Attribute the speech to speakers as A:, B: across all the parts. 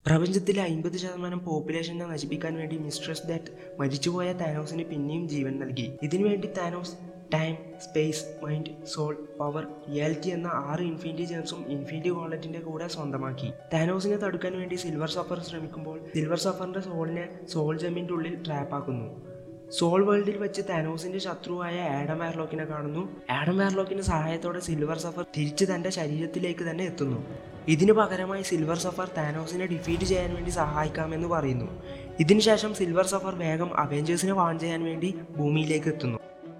A: പ്രപഞ്ചത്തിലെ അമ്പത് ശതമാനം പോപ്പുലേഷനെ നശിപ്പിക്കാൻ വേണ്ടി മിസ്ട്രസ് ദാറ്റ് മരിച്ചുപോയ താനോസിന് പിന്നെയും ജീവൻ നൽകി ഇതിനുവേണ്ടി Thanos time space mind soul power reality എന്ന ആറ് ഇൻഫിനിറ്റി ജെംസും ഇൻഫിനിറ്റി കോളറ്റിന്റെ കൂടെ സ്വന്തമാക്കി താനോസിനെ തടുക്കാൻ വേണ്ടി സിൽവർ സഫർ ശ്രമിക്കുമ്പോൾ സിൽവർ സഫറിന്റെ സോളിനെ സോൾ ജെമ്മിന്റെ ഉള്ളിൽ ട്രാപ്പാക്കുന്നു സോൾ വേൾഡിൽ വെച്ച് താനോസിന്റെ ശത്രുവായ ആഡം വാർലോക്കിനെ കാണുന്നു ആഡം വാർലോക്കിന്റെ സഹായത്തോടെ സിൽവർ സഫർ തിരിച്ച് തന്റെ ശരീരത്തിലേക്ക് തന്നെ എത്തുന്നു ഇതിനു പകരമായി സിൽവർ സഫർ താനോസിനെ ഡിഫീറ്റ് ചെയ്യാൻ വേണ്ടി സഹായിക്കാമെന്ന് പറയുന്നു ഇതിനുശേഷം സിൽവർ സഫർ വേഗം അവെഞ്ചേഴ്സിനെ വാൺ ചെയ്യാൻ വേണ്ടി ഭൂമിയിലേക്ക് എത്തുന്നു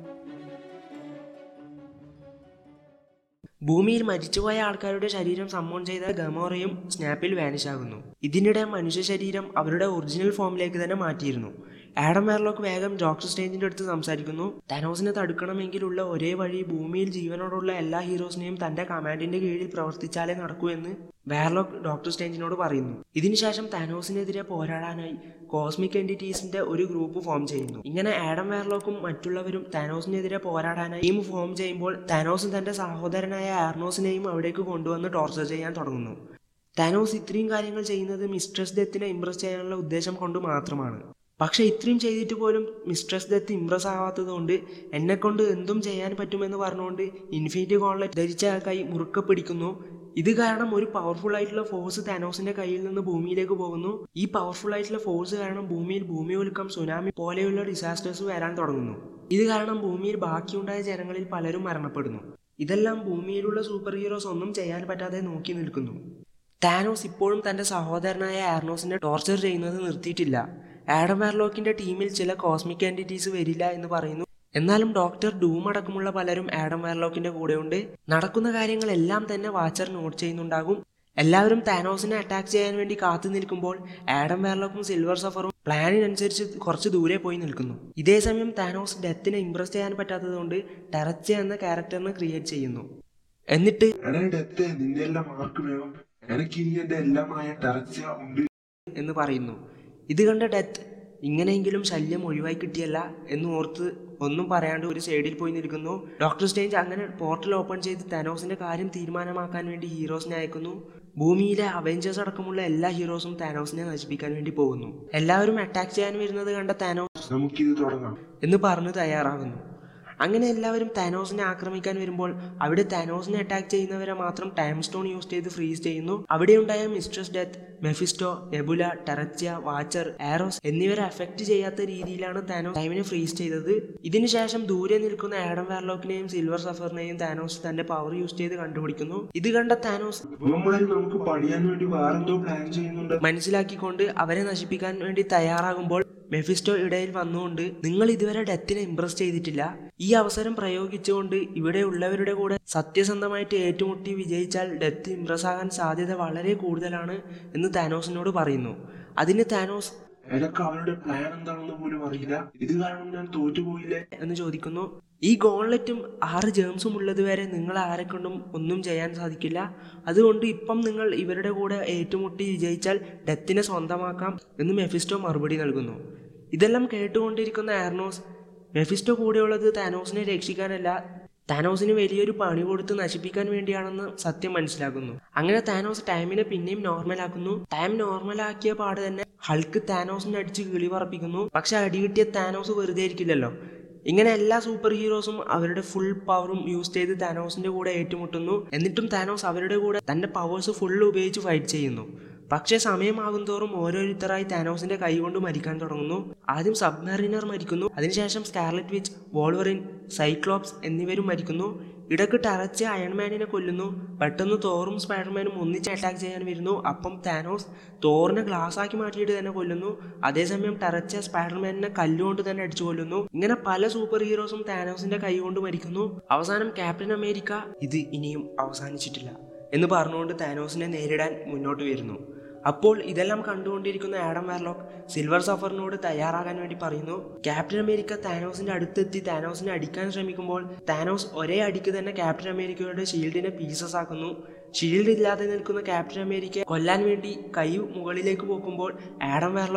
A: ഭൂമിയിൽ മരിച്ചുപോയ ആൾക്കാരുടെ ശരീരം സമ്മോൺ ചെയ്ത ഗമോറയും സ്നാപ്പിൽ വാനിഷ് ആകുന്നു ഇതിനിടെ മനുഷ്യ ശരീരം അവരുടെ ഒറിജിനൽ ഫോമിലേക്ക് തന്നെ മാറ്റിയിരുന്നു ആഡം വെയർലോക്ക് വേഗം ഡോക്ടർ സ്റ്റേഞ്ചിന്റെ അടുത്ത് സംസാരിക്കുന്നു തനോസിനെ തടുക്കണമെങ്കിലുള്ള ഒരേ വഴി ഭൂമിയിൽ ജീവനോടുള്ള എല്ലാ ഹീറോസിനെയും തന്റെ കമാൻഡിന്റെ കീഴിൽ പ്രവർത്തിച്ചാലേ നടക്കൂ എന്ന് വെയർലോക്ക് ഡോക്ടർ സ്റ്റേഞ്ചിനോട് പറയുന്നു ഇതിനുശേഷം താനോസിനെതിരെ പോരാടാനായി കോസ്മിക് എൻറ്റിറ്റീസിന്റെ ഒരു ഗ്രൂപ്പ് ഫോം ചെയ്യുന്നു ഇങ്ങനെ ആഡം വെയർലോക്കും മറ്റുള്ളവരും താനോസിനെതിരെ പോരാടാനായി ടീം ഫോം ചെയ്യുമ്പോൾ താനോസും തന്റെ സഹോദരനായ ആർണോസിനെയും അവിടേക്ക് കൊണ്ടുവന്ന് ടോർച്ചർ ചെയ്യാൻ തുടങ്ങുന്നു താനോസ് ഇത്രയും കാര്യങ്ങൾ ചെയ്യുന്നത് മിസ്ട്രസ് ഡെത്തിനെ ഇംപ്രസ് ചെയ്യാനുള്ള ഉദ്ദേശം കൊണ്ട് മാത്രമാണ് പക്ഷെ ഇത്രയും ചെയ്തിട്ട് പോലും മിസ്ട്രസ് ഡെത്ത് ഇംപ്രസ് ആവാത്തത് കൊണ്ട് എന്നെ കൊണ്ട് എന്തും ചെയ്യാൻ പറ്റുമെന്ന് പറഞ്ഞുകൊണ്ട് ഇൻഫിനിറ്റി കോൺലെറ്റ് ധരിച്ച കൈ മുറുക്കെ പിടിക്കുന്നു ഇത് കാരണം ഒരു പവർഫുൾ ആയിട്ടുള്ള ഫോഴ്സ് താനോസിന്റെ കയ്യിൽ നിന്ന് ഭൂമിയിലേക്ക് പോകുന്നു ഈ പവർഫുൾ ആയിട്ടുള്ള ഫോഴ്സ് കാരണം ഭൂമിയിൽ ഭൂമി ഒലുക്കം സുനാമി പോലെയുള്ള ഡിസാസ്റ്റേഴ്സ് വരാൻ തുടങ്ങുന്നു ഇത് കാരണം ഭൂമിയിൽ ബാക്കിയുണ്ടായ ജനങ്ങളിൽ പലരും മരണപ്പെടുന്നു ഇതെല്ലാം ഭൂമിയിലുള്ള സൂപ്പർ ഹീറോസ് ഒന്നും ചെയ്യാൻ പറ്റാതെ നോക്കി നിൽക്കുന്നു താനോസ് ഇപ്പോഴും തന്റെ സഹോദരനായ ആർണോസിനെ ടോർച്ചർ ചെയ്യുന്നത് നിർത്തിയിട്ടില്ല ആഡം വാർലോക്കിന്റെ ടീമിൽ ചില കോസ്മിക് എൻറ്റിറ്റീസ് വരില്ല എന്ന് പറയുന്നു എന്നാലും ഡോക്ടർ ഡൂം അടക്കമുള്ള പലരും ആഡം വാർലോക്കിന്റെ കൂടെയുണ്ട് നടക്കുന്ന കാര്യങ്ങളെല്ലാം തന്നെ വാച്ചർ നോട്ട് ചെയ്യുന്നുണ്ടാകും എല്ലാവരും താനോസിനെ അറ്റാക്ക് ചെയ്യാൻ വേണ്ടി കാത്തു നിൽക്കുമ്പോൾ ആഡം വാർലോക്കും സിൽവർ സഫറും പ്ലാനിനനുസരിച്ച് കുറച്ച് ദൂരെ പോയി നിൽക്കുന്നു ഇതേ സമയം താനോസ് ഡെത്തിനെ ഇംപ്രസ് ചെയ്യാൻ പറ്റാത്തതുകൊണ്ട് ടെറച്ച എന്ന ക്യാരക്ടറിനെ ക്രിയേറ്റ് ചെയ്യുന്നു എന്നിട്ട്
B: എടാ ഡെത്ത് നിന്റെ എല്ലാം മാർക്ക് വേണം എനിക്ക് ഇനി എന്റെ എല്ലാമായ ടർച്ച ഉണ്ട്
A: എന്ന് പറയുന്നു ഇത് കണ്ട ഡെത്ത് ഇങ്ങനെയെങ്കിലും ശല്യം ഒഴിവായി കിട്ടിയല്ല എന്ന് ഓർത്ത് ഒന്നും പറയാണ്ട് ഒരു സൈഡിൽ പോയി നിൽക്കുന്നു ഡോക്ടർ സ്റ്റേഞ്ച് അങ്ങനെ പോർട്ടൽ ഓപ്പൺ ചെയ്ത് താനോസിന്റെ കാര്യം തീരുമാനമാക്കാൻ വേണ്ടി ഹീറോസിനെ അയക്കുന്നു ഭൂമിയിലെ അവെഞ്ചേഴ്സ് അടക്കമുള്ള എല്ലാ ഹീറോസും താനോസിനെ നശിപ്പിക്കാൻ വേണ്ടി പോകുന്നു എല്ലാവരും അറ്റാക്ക് ചെയ്യാൻ വരുന്നത് കണ്ട താനോസ്
B: നമുക്കിത് തുടങ്ങാം
A: എന്ന് പറഞ്ഞ് തയ്യാറാകുന്നു അങ്ങനെ എല്ലാവരും താനോസിനെ ആക്രമിക്കാൻ വരുമ്പോൾ അവിടെ താനോസിനെ അറ്റാക്ക് ചെയ്യുന്നവരെ മാത്രം ടൈം സ്റ്റോൺ യൂസ് ചെയ്ത് ഫ്രീസ് ചെയ്യുന്നു അവിടെയുണ്ടായ മിസ്ട്രസ് ഡെത്ത് മെഫിസ്റ്റോ നെബുല ടെറച്ച വാച്ചർ ആരോസ് എന്നിവരെ അഫക്റ്റ് ചെയ്യാത്ത രീതിയിലാണ് താനോസ് ടൈമിനെ ഫ്രീസ് ചെയ്തത് ഇതിനുശേഷം ദൂരെ നിൽക്കുന്ന ആഡം വാർലോക്കിനെയും സിൽവർ സഫറിനെയും താനോസ് തന്റെ പവർ യൂസ് ചെയ്ത് കണ്ടുപിടിക്കുന്നു ഇത് കണ്ട താനോസ്
B: ഇവന്മാര് നമുക്ക് പണിയാൻ വേണ്ടി വേറെന്തോ പ്ലാൻ ചെയ്യുന്നുണ്ട്
A: മനസ്സിലാക്കിക്കൊണ്ട് അവരെ നശിപ്പിക്കാൻ വേണ്ടി തയ്യാറാകുമ്പോൾ മെഫിസ്റ്റോ ഇടയിൽ വന്നുകൊണ്ട് നിങ്ങൾ ഇതുവരെ ഡെത്തിനെ ഇംപ്രസ് ചെയ്തിട്ടില്ല ഈ അവസരം പ്രയോഗിച്ചുകൊണ്ട് ഇവിടെ ഉള്ളവരുടെ കൂടെ സത്യസന്ധമായിട്ട് ഏറ്റുമുട്ടി വിജയിച്ചാൽ ഡെത്ത് ഇംപ്രസ് ആകാൻ സാധ്യത വളരെ കൂടുതലാണ് എന്ന് താനോസിനോട് പറയുന്നു അതിന് താനോസ്
B: എനക്ക് അവരുടെ പ്ലാൻ എന്താണെന്ന് പോലും അറിയില്ല ഇത് കാരണം ഞാൻ തോറ്റുപോയില്ലേ
A: എന്ന് ചോദിക്കുന്നു ഈ ഗോൺലെറ്റും ആറ് ജേംസും ഉള്ളത് വരെ നിങ്ങൾ ആരെക്കൊണ്ടും ഒന്നും ചെയ്യാൻ സാധിക്കില്ല അതുകൊണ്ട് ഇപ്പം നിങ്ങൾ ഇവരുടെ കൂടെ ഏറ്റുമുട്ടി വിജയിച്ചാൽ ഡെത്തിനെ സ്വന്തമാക്കാം എന്ന് മെഫിസ്റ്റോ മറുപടി നൽകുന്നു ഇതെല്ലാം കേട്ടുകൊണ്ടിരിക്കുന്ന ആർണോസ് മെഫിസ്റ്റോ കൂടെയുള്ളത് താനോസിനെ രക്ഷിക്കാനല്ല താനോസിന് വലിയൊരു പണി കൊടുത്ത് നശിപ്പിക്കാൻ വേണ്ടിയാണെന്ന് സത്യം മനസ്സിലാക്കുന്നു അങ്ങനെ താനോസ് ടൈമിനെ പിന്നെയും നോർമലാക്കുന്നു ടൈം നോർമലാക്കിയ പാട് തന്നെ ഹൾക്ക് താനോസിനെ അടിച്ച് കിളി പറപ്പിക്കുന്നു പക്ഷെ അടികിട്ടിയ താനോസ് വെറുതെ ഇരിക്കില്ലല്ലോ ഇങ്ങനെ എല്ലാ സൂപ്പർ ഹീറോസും അവരുടെ ഫുൾ പവറും യൂസ് ചെയ്ത് താനോസിന്റെ കൂടെ ഏറ്റുമുട്ടുന്നു എന്നിട്ടും താനോസ് അവരുടെ കൂടെ തന്റെ പവേഴ്സ് ഫുൾ ഉപയോഗിച്ച് ഫൈറ്റ് ചെയ്യുന്നു പക്ഷേ സമയമാകും തോറും ഓരോരുത്തരായി താനോസിന്റെ കൈകൊണ്ട് മരിക്കാൻ തുടങ്ങുന്നു ആദ്യം സബ്മറീനർ മരിക്കുന്നു അതിനുശേഷം സ്കാർലറ്റ് വിച്ച് വോൾവറിൻ സൈക്ലോപ്സ് എന്നിവരും മരിക്കുന്നു ഇടയ്ക്ക് ടറച്ച് അയൺമാനിനെ കൊല്ലുന്നു പെട്ടെന്ന് തോറും സ്പൈഡർമാനും ഒന്നിച്ച് അറ്റാക്ക് ചെയ്യാൻ വരുന്നു അപ്പം താനോസ് തോറിനെ ഗ്ലാസ് ആക്കി മാറ്റിയിട്ട് തന്നെ കൊല്ലുന്നു അതേസമയം ടറച്ച സ്പൈഡർമാനിനെ കല്ലുകൊണ്ട് തന്നെ അടിച്ചു കൊല്ലുന്നു ഇങ്ങനെ പല സൂപ്പർ ഹീറോസും താനോസിന്റെ കൈ കൊണ്ട് മരിക്കുന്നു അവസാനം ക്യാപ്റ്റൻ അമേരിക്ക ഇത് ഇനിയും അവസാനിച്ചിട്ടില്ല എന്ന് പറഞ്ഞുകൊണ്ട് താനോസിനെ നേരിടാൻ മുന്നോട്ട് വരുന്നു അപ്പോൾ ഇതെല്ലാം കണ്ടുകൊണ്ടിരിക്കുന്ന ആഡം വാർലോക്ക് സിൽവർ സഫറിനോട് തയ്യാറാകാൻ വേണ്ടി പറയുന്നു ക്യാപ്റ്റൻ അമേരിക്ക താനോസിന്റെ അടുത്തെത്തി താനോസിനെ അടിക്കാൻ ശ്രമിക്കുമ്പോൾ താനോസ് ഒരേ അടിക്ക് തന്നെ ക്യാപ്റ്റൻ അമേരിക്കയുടെ ഷീൽഡിനെ പീസസ് ആക്കുന്നു ഷീൽഡ് ഇല്ലാതെ നിൽക്കുന്ന ക്യാപ്റ്റൻ അമേരിക്ക കൊല്ലാൻ വേണ്ടി കൈ മുകളിലേക്ക് പോക്കുമ്പോൾ ആഡം വാർലോക്ക്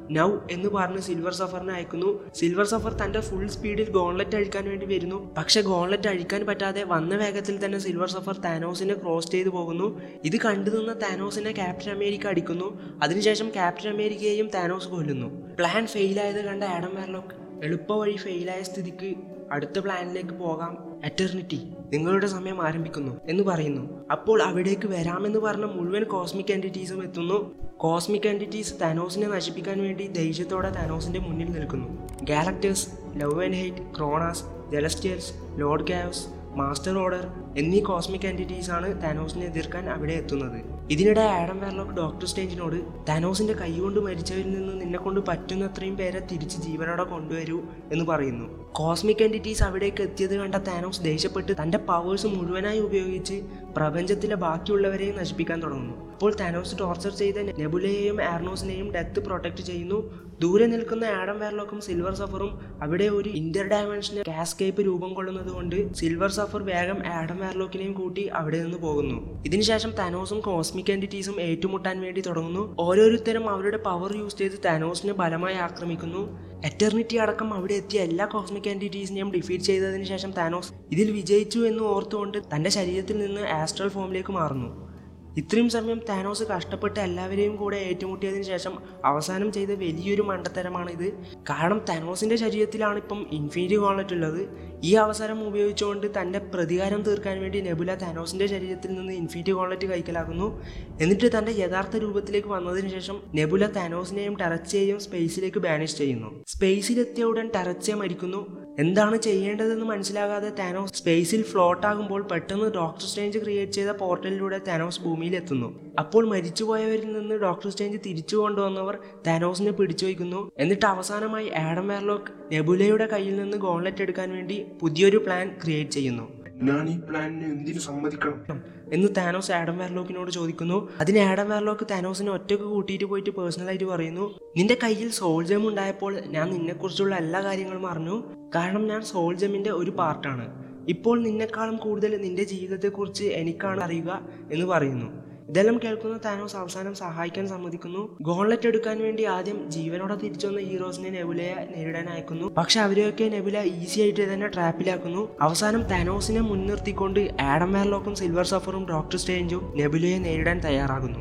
A: നൗ എന്ന് പറഞ്ഞ് സിൽവർ സഫറിനെ അയക്കുന്നു സിൽവർ സഫർ തന്റെ ഫുൾ സ്പീഡിൽ ഗോൺലെറ്റ് അഴിക്കാൻ വേണ്ടി വരുന്നു പക്ഷെ ഗോൺലെറ്റ് അഴിക്കാൻ പറ്റാതെ വന്ന വേഗത്തിൽ തന്നെ സിൽവർ സഫർ താനോസിനെ ക്രോസ് ചെയ്തു പോകുന്നു ഇത് കണ്ടു നിന്ന താനോസിനെ ക്യാപ്റ്റൻ അമേരിക്ക അടിക്കുന്നു അതിനുശേഷം ക്യാപ്റ്റൻ അമേരിക്കയെയും താനോസ് കൊല്ലുന്നു പ്ലാൻ ഫെയിലായത് കണ്ട ആഡം വെർലോക്ക് എളുപ്പ വഴി ഫെയിലായ സ്ഥിതിക്ക് അടുത്ത പ്ലാനിലേക്ക് പോകാം എറ്റർണിറ്റി നിങ്ങളുടെ സമയം ആരംഭിക്കുന്നു എന്ന് പറയുന്നു അപ്പോൾ അവിടേക്ക് വരാമെന്ന് പറഞ്ഞ മുഴുവൻ കോസ്മിക് എൻറ്റിറ്റീസും എത്തുന്നു കോസ്മിക് എൻറ്റിറ്റീസ് താനോസിനെ നശിപ്പിക്കാൻ വേണ്ടി ധൈര്യത്തോടെ താനോസിന്റെ മുന്നിൽ നിൽക്കുന്നു Galactus love and hate Kronos Celestials Lord Chaos Master Order എന്നീ കോസ്മിക് എൻറ്റിറ്റീസ് ആണ് താനോസിനെ എതിർക്കാൻ അവിടെ എത്തുന്നത് ഇതിനിടെ ആഡം വെർലോക്ക് ഡോക്ടർ സ്റ്റേഞ്ചിനോട് താനോസിന്റെ കൈകൊണ്ട് മരിച്ചവരിൽ നിന്ന് നിന്നെ കൊണ്ട് പറ്റുന്നത്രയും പേരെ തിരിച്ച് ജീവനോടെ കൊണ്ടുവരൂ എന്ന് പറയുന്നു കോസ്മിക് എൻറ്റിറ്റീസ് അവിടേക്ക് എത്തിയത് കണ്ട താനോസ് ദേഷ്യപ്പെട്ട് തന്റെ പവേഴ്സ് മുഴുവനായി ഉപയോഗിച്ച് പ്രപഞ്ചത്തിലെ ബാക്കിയുള്ളവരെയും നശിപ്പിക്കാൻ തുടങ്ങുന്നു അപ്പോൾ താനോസ് ടോർച്ചർ ചെയ്ത നെബുലയെയും ആർണോസിനെയും ഡെത്ത് പ്രൊട്ടക്ട് ചെയ്യുന്നു ദൂരെ നിൽക്കുന്ന ആഡം വെർലോക്കും സിൽവർ സഫറും അവിടെ ഒരു ഇന്റർ ഡയമെൻഷനൽ കാസ്കേപ്പ് രൂപം കൊള്ളുന്നത് കൊണ്ട് സിൽവർ സഫർ വേഗം ആഡം വെർലോക്കിനെയും കൂട്ടി അവിടെ നിന്ന് പോകുന്നു ഇതിനുശേഷം താനോസും കോസ്മിക് എൻറ്റിറ്റീസും ഏറ്റുമുട്ടാൻ വേണ്ടി തുടങ്ങുന്നു ഓരോരുത്തരും അവരുടെ പവർ യൂസ് ചെയ്ത് താനോസിനെ ബലമായി ആക്രമിക്കുന്നു എറ്റർണിറ്റി അടക്കം അവിടെ എത്തിയ എല്ലാ കോസ്മിക് എൻറ്റിറ്റീസിനെയും ഡിഫീറ്റ് ചെയ്തതിനു ശേഷം താനോസ് ഇതിൽ വിജയിച്ചു എന്ന് ഓർത്തുകൊണ്ട് തന്റെ ശരീരത്തിൽ നിന്ന് ആസ്ട്രൽ ഫോമിലേക്ക് മാറുന്നു ഇത്രയും സമയം താനോസ് കഷ്ടപ്പെട്ട് എല്ലാവരെയും കൂടെ ഏറ്റുമുട്ടിയതിനു ശേഷം അവസാനം ചെയ്ത വലിയൊരു മണ്ടത്തരമാണ് ഇത് കാരണം താനോസിന്റെ ശരീരത്തിലാണ് ഇപ്പം ഇൻഫിനിറ്റി ഗോളറ്റ് ഉള്ളത് ഈ അവസരം ഉപയോഗിച്ചുകൊണ്ട് തന്റെ പ്രതികാരം തീർക്കാൻ വേണ്ടി നെബുല താനോസിന്റെ ശരീരത്തിൽ നിന്ന് ഇൻഫിനിറ്റി ഗോളറ്റ് കൈക്കലാക്കുന്നു എന്നിട്ട് തന്റെ യഥാർത്ഥ രൂപത്തിലേക്ക് വന്നതിന് ശേഷം നെബുല താനോസിനെയും ടെറച്ചയെയും സ്പേസിലേക്ക് ബാനിഷ് ചെയ്യുന്നു സ്പേസിലെത്തിയ ഉടൻ ടെറച്ച മരിക്കുന്നു എന്താണ് ചെയ്യേണ്ടതെന്ന് മനസ്സിലാകാതെ താനോസ് സ്പേസിൽ ഫ്ലോട്ട് ആകുമ്പോൾ പെട്ടെന്ന് ഡോക്ടർ സ്റ്റേഞ്ച് ക്രിയേറ്റ് ചെയ്ത പോർട്ടലിലൂടെ താനോസ് ഭൂമിയിൽ എത്തുന്നു അപ്പോൾ മരിച്ചുപോയവരിൽ നിന്ന് ഡോക്ടർ സ്റ്റേഞ്ച് തിരിച്ചു കൊണ്ടുവന്നവർ താനോസിനെ പിടിച്ചു വയ്ക്കുന്നു എന്നിട്ട് അവസാനമായി ആഡം വെർലോക്ക് നെബുലയുടെ കയ്യിൽ നിന്ന് ഗോൺലെറ്റ് എടുക്കാൻ വേണ്ടി പുതിയൊരു പ്ലാൻ ക്രിയേറ്റ് ചെയ്യുന്നു
B: ഞാൻ ഈ പ്ലാനിന് എന്തിനു സമ്മതിക്കണം
A: എന്ന് താനോസ് ആഡം വെർലോക്കിനോട് ചോദിക്കുന്നു അതിന് ആഡം വെർലോക്ക് താനോസിനെ ഒറ്റക്ക് കൂട്ടിയിട്ട് പോയിട്ട് പേഴ്സണലായിട്ട് പറയുന്നു നിന്റെ കയ്യിൽ സോൾ ജെം ഉണ്ടായപ്പോൾ ഞാൻ നിന്നെക്കുറിച്ചുള്ള എല്ലാ കാര്യങ്ങളും അറിഞ്ഞു കാരണം ഞാൻ സോൾ ജെമ്മിന്റെ ഒരു പാർട്ടാണ് ഇപ്പോൾ നിന്നെക്കാളും കൂടുതൽ നിന്റെ ജീവിതത്തെക്കുറിച്ച് എനിക്കാണ് അറിയുക എന്ന് പറയുന്നു ഇതെല്ലാം കേൾക്കുന്ന താനോസ് അവസാനം സഹായിക്കാൻ സമ്മതിക്കുന്നു ഗോൺലെറ്റ് എടുക്കാൻ വേണ്ടി ആദ്യം ജീവനോടെ തിരിച്ചു വന്ന ഹീറോസിനെ നെബുലയെ നേരിടാൻ അയക്കുന്നു പക്ഷെ അവരെയൊക്കെ നെബുല ഈസി ആയിട്ട് തന്നെ ട്രാപ്പിലാക്കുന്നു അവസാനം താനോസിനെ മുൻനിർത്തിക്കൊണ്ട് ആഡം വെർലോക്കും സിൽവർ സഫറും ഡോക്ടർ സ്റ്റേഞ്ചും നെബുലയെ നേരിടാൻ തയ്യാറാകുന്നു